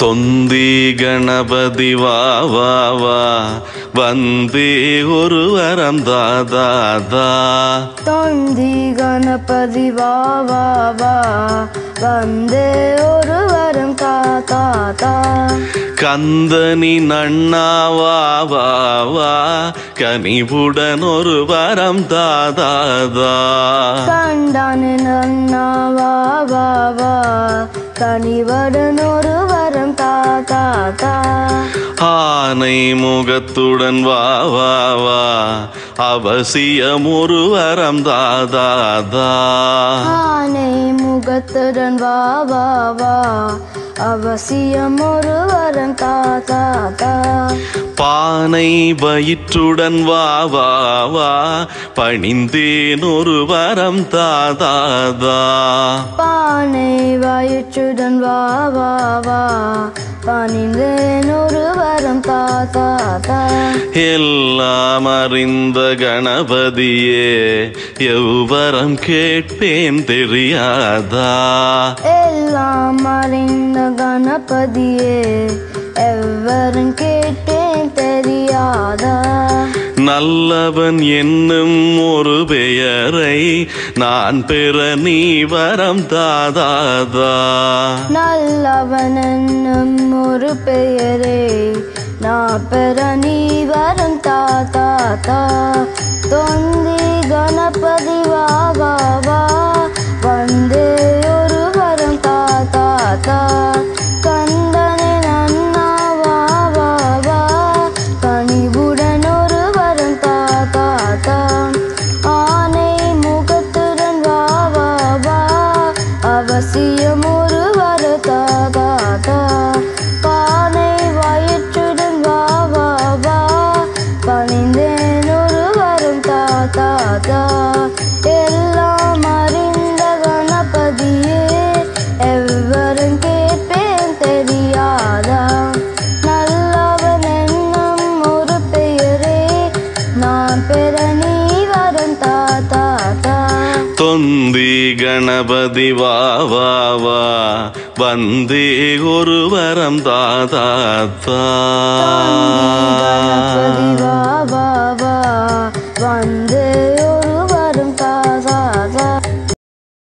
தொந்தி கணபதி வா வா வா வந்தே ஒரு வரம் தாதா தொந்தி கணபதி வா வா வா வந்தே ஒரு வரம் தாத்தா தா கந்தனி நன்னா வா வா வா கனிவுடன் ஒரு வரம் தாதாதா கண்டானு நன்னா வா வா வா கனிவடன் ஒரு வரம் தாத்தா தா ஆனை முகத்துடன் வா வா வா அவசியம் ஒரு வரம் தாதாதா ஆனை முகத்துடன் வா வா வா அவசியம் ஒரு வரம் தாத்தா தா பானை வயிற்றுடன் வா வா வா பணிந்தேன் ஒரு வரம் தாதாதா பானை வயிற்றுடன் வா வா வா பணிந்தேன் ஒரு வரம் தாத்தா தா எல்லாம் அறிந்த கணபதியே எவ்வரம் கேட்பேன் தெரியாதா எல்லாம் அறிந்த கணபதியே எவரும் கேட்டேன் தெரியாதா நல்லவன் என்னும் ஒரு பெயரை நான் பெற நீ வரம் தாதாதா நல்லவன் என்னும் ஒரு பெயரே நான் பெற நீ வரும் தாத்தா தா தொந்தி கணபதி வா வா வா வந்தே ஒரு வரம் தாத்தா தா கந்தனே நன்னா வா வா வா கனிவுடன் ஒரு வரம் தாத்தா தா ஆனை முகத்துடன் வா வா வா அவசியம் ஒரு வர தாத்தா தா பானை வயிற்றுடன் வா வா வா பணிந்தேன் ஒரு வரம் தாத்தா தா எல்லாம் அறிந்த கணபதியே எவ்வரும் கேட்பேன் தெரியாதா நல்லவன் என்னும் ஒரு பெயரே நான் பெற நீ வரும் தாத்தா தா தொந்தி கணபதி வா வா வா வந்தே ஒரு வரம் தாதாதா கணபதி வா வா வா வந்தே